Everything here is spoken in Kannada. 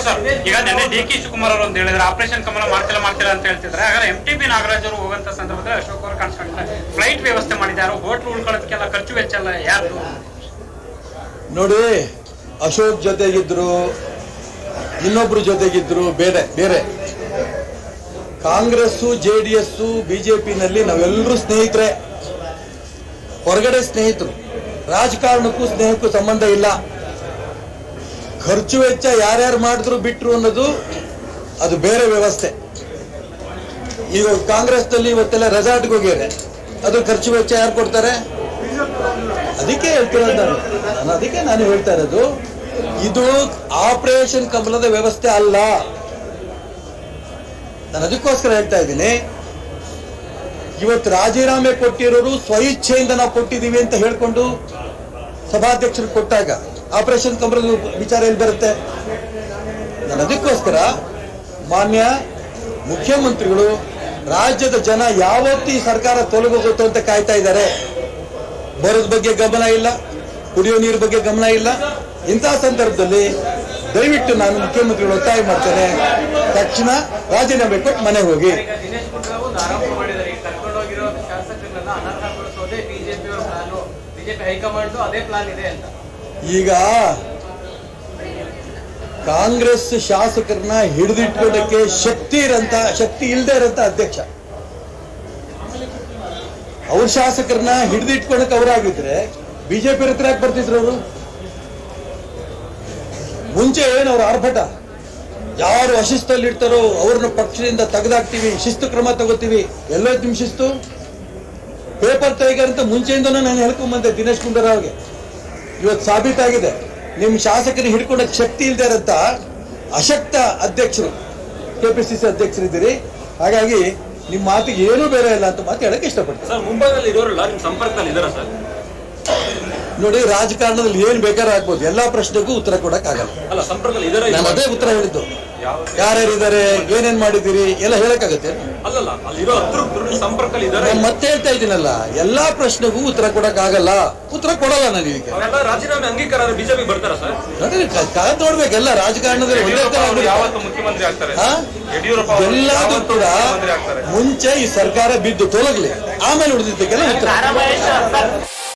ಸರ್ ಈಗ ನೆನ್ನೆ ಡಿ ಕೆ ಶಿವಕುಮಾರ್ ಅವರು ಅಂತ ಹೇಳಿದ್ರೆ ಆಪರೇಷನ್ ಕಮಲ ಮಾಡ್ತಿಲ್ಲ ಮಾಡ್ತಿಲ್ಲ ಅಂತ ಹೇಳ್ತಿದ್ರೆ ಹಾಗಾದ್ರೆ ಎಂ ಟಿ ಬಿ ನಾಗರಾಜ್ ಅವರು ಹೋಗಂತ ಸಂದರ್ಭದಲ್ಲಿ ಅಶೋಕ್ ಅವರು ಕಾಣಿಸ್ಕೊಂಡಿದ್ದಾರೆ ಫ್ಲೈಟ್ ವ್ಯವಸ್ಥೆ ಮಾಡಿದ್ದಾರೆ ಹೋಟ್ಲ್ ಉಳ್ಕೊಳ್ಳೋದಕ್ಕೆಲ್ಲ ಖರ್ಚು ವೆಚ್ಚ ಎಲ್ಲ ಯಾರು ನೋಡಿ ಅಶೋಕ್ ಜೊತೆಗಿದ್ರು ಇನ್ನೊಬ್ರು ಜೊತೆಗಿದ್ರು ಬೇರೆ ಬೇರೆ ಕಾಂಗ್ರೆಸ್ಸು ಜೆ ಡಿ ಎಸ್ಸು ಬಿಜೆಪಿನಲ್ಲಿ ನಾವೆಲ್ಲರೂ ಸ್ನೇಹಿತರೆ ಹೊರಗಡೆ ಸ್ನೇಹಿತರು ರಾಜಕಾರಣಕ್ಕೂ ಸ್ನೇಹಕ್ಕೂ ಸಂಬಂಧ ಇಲ್ಲ ಖರ್ಚು ವೆಚ್ಚ ಯಾರ್ಯಾರು ಮಾಡಿದ್ರು ಬಿಟ್ರು ಅನ್ನೋದು ಅದು ಬೇರೆ ವ್ಯವಸ್ಥೆ ಈಗ ಕಾಂಗ್ರೆಸ್ನಲ್ಲಿ ಇವತ್ತೆಲ್ಲ ರೆಸಾರ್ಟ್ಗೆ ಹೋಗ್ಯಾರೆ ಅದು ಖರ್ಚು ವೆಚ್ಚ ಯಾರು ಕೊಡ್ತಾರೆ ಅದಕ್ಕೆ ಹೇಳ್ತಿರೋದು ನಾನು ನಾನು ಅದಕ್ಕೆ ನಾನು ಹೇಳ್ತಾ ಇರೋದು ಇದು ಆಪರೇಷನ್ ಕಮಲದ ವ್ಯವಸ್ಥೆ ಅಲ್ಲ ನಾನು ಅದಕ್ಕೋಸ್ಕರ ಹೇಳ್ತಾ ಇದ್ದೀನಿ ಇವತ್ತು ರಾಜೀನಾಮೆ ಕೊಟ್ಟಿರೋರು ಸ್ವಇಚ್ಛೆಯಿಂದ ನಾವು ಕೊಟ್ಟಿದ್ದೀವಿ ಅಂತ ಹೇಳ್ಕೊಂಡು ಸಭಾಧ್ಯಕ್ಷರು ಕೊಟ್ಟಾಗ ಆಪರೇಷನ್ ಕಮಲದ ವಿಚಾರ ಎಲ್ಲಿ ಬರುತ್ತೆ ನಾನು ಅದಕ್ಕೋಸ್ಕರ ಮಾನ್ಯ ಮುಖ್ಯಮಂತ್ರಿಗಳು ರಾಜ್ಯದ ಜನ ಯಾವತ್ತೂ ಈ ಸರ್ಕಾರ ತೊಲಗೋಗುತ್ತೋ ಅಂತ ಕಾಯ್ತಾ ಇದ್ದಾರೆ ಬರೋದ ಬಗ್ಗೆ ಗಮನ ಇಲ್ಲ ಕುಡಿಯೋ ನೀರು ಬಗ್ಗೆ ಗಮನ ಇಲ್ಲ ಇಂತಹ ಸಂದರ್ಭದಲ್ಲಿ ದಯವಿಟ್ಟು ನಾನು ಮುಖ್ಯಮಂತ್ರಿಗಳು ಒತ್ತಾಯ ಮಾಡ್ತೇನೆ ತಕ್ಷಣ ರಾಜೀನಾಮೆ ಕೊಟ್ಟು ಮನೆಗೆ ಹೋಗಿ ಈಗ ದಿನೇಶ್ ಗುಂಡೂರಾವ್ ಒಂದು ಆರೋಪ ಮಾಡಿದ್ದಾರೆ ಈಗ ಕರ್ಕೊಂಡೋಗಿರೋ ಶಾಸಕರನ್ನ ಅನರ್ಹಗೊಳಿಸೋದೇ ಬಿಜೆಪಿ ಅವರ ಪ್ಲಾನ್ ಬಿಜೆಪಿ ಹೈಕಮಾಂಡ್ ಅದೇ ಪ್ಲಾನ್ ಇದೆ ಅಂತ ಈಗ ಕಾಂಗ್ರೆಸ್ ಶಾಸಕರನ್ನ ಹಿಡಿದಿಟ್ಕೊಳ್ಳೋಕೆ ಶಕ್ತಿ ಇರಂತ ಶಕ್ತಿ ಇಲ್ಲದೆ ಇರಂತ ಅಧ್ಯಕ್ಷ ಅವ್ರ ಶಾಸಕರನ್ನ ಹಿಡಿದಿಟ್ಕೊಳಕ್ ಅವರಾಗಿದ್ರೆ ಬಿಜೆಪಿ ಹತ್ರ ಯಾಕೆ ಬರ್ತಿದ್ರು ಅವರು ಮುಂಚೆ ಏನು ಅವ್ರ ಆರ್ಭಟ ಯಾರು ಅಶಿಸ್ತಲ್ಲಿ ಇರ್ತಾರೋ ಅವ್ರನ್ನ ಪಕ್ಷದಿಂದ ತೆಗೆದಾಕ್ತೀವಿ ಶಿಸ್ತು ಕ್ರಮ ತಗೋತೀವಿ ಎಲ್ಲೋ ನಿಮ್ ಶಿಸ್ತು ಪೇಪರ್ ಟೈಗರ್ ಅಂತ ಮುಂಚೆಯಿಂದನೂ ನಾನು ಹೇಳ್ಕೊಂಬಂದೆ ದಿನೇಶ್ ಗುಂಡೂರಾವ್ಗೆ ಇವತ್ತು ಸಾಬೀತಾಗಿದೆ ನಿಮ್ಮ ಶಾಸಕರಿಗೆ ಹಿಡ್ಕೊಂಡಕ್ಕೆ ಶಕ್ತಿ ಇಲ್ಲದೆ ಇರಂತ ಅಶಕ್ತ ಅಧ್ಯಕ್ಷರು ಕೆಪಿಸಿಸಿ ಅಧ್ಯಕ್ಷರಿದ್ದೀರಿ ಹಾಗಾಗಿ ನಿಮ್ಮ ಮಾತಿಗೆ ಏನೂ ಬೇರೆ ಇಲ್ಲ ಅಂತ ಮಾತು ಹೇಳಕ್ ಇಷ್ಟಪಡ್ತೀನಿ ಸರ್ ಮುಂಬೈನಲ್ಲಿ ಇರೋರೆಲ್ಲ ನಿಮ್ ಸಂಪರ್ಕದಲ್ಲಿ ಇದಾರ ಸರ್ ನೋಡಿ ರಾಜಕಾರಣದಲ್ಲಿ ಏನ್ ಬೇಕಾದ್ರೂ ಆಗ್ಬೋದು ಎಲ್ಲಾ ಪ್ರಶ್ನೆಗೂ ಉತ್ತರ ಕೊಡಕ್ ಆಗಲ್ಲ ಅಲ್ಲ ಸಂಪರ್ಕದಲ್ಲಿ ಇದಾರೆ ನಾನು ಅದೇ ಉತ್ತರ ಹೇಳಿದ್ದು ಯಾರ್ಯಾರಿದ್ದಾರೆ ಏನೇನ್ ಮಾಡಿದ್ದೀರಿ ಎಲ್ಲ ಹೇಳಕ್ಕಾಗತ್ತೆ ಅಲ್ಲಲ್ಲ ಅಲ್ಲಿರೋ ಹತ್ರ ಸಂಪರ್ಕದಲ್ಲಿ ಇದಾರೆ ನಾನು ಮತ್ತೆ ಹೇಳ್ತಾ ಇದ್ದೀನಲ್ಲ ಎಲ್ಲಾ ಪ್ರಶ್ನೆಗೂ ಉತ್ತರ ಕೊಡಕ್ ಆಗಲ್ಲ ಉತ್ತರ ಕೊಡಲ್ಲ ನಾನು ಇದಕ್ಕೆ ಅವರೆಲ್ಲ ರಾಜೀನಾಮೆ ಅಂಗೀಕಾರ ಬಿಜೆಪಿ ಬರ್ತಾರ ಸರ್ ನೋಡಿ ಕ- ಕಾದ್ ನೋಡ್ಬೇಕೆಲ್ಲ ರಾಜಕಾರಣದಲ್ಲಿ ಒಂದೇ ತರ ಆಗ್ಬಿಡುತ್ತೆ. ಯಾವತ್ತು ಮುಖ್ಯಮಂತ್ರಿ ಆಗ್ತಾರೆ ಹಾ? ಯಡಿಯೂರಪ್ಪ ಅವರು ಎಲ್ಲದೂ ಯಾವತ್ತು ಕೂಡ ಮುಖ್ಯಮಂತ್ರಿ ಆಗ್ತಾರೆ ಮುಂಚೆ ಈ ಸರ್ಕಾರ ಬಿದ್ದು ತೊಲಗ್ಲಿ ಆಮೇಲೆ ಉಳಿದಿದ್ದಕ್ಕೆಲ್ಲ ಉತ್ತರ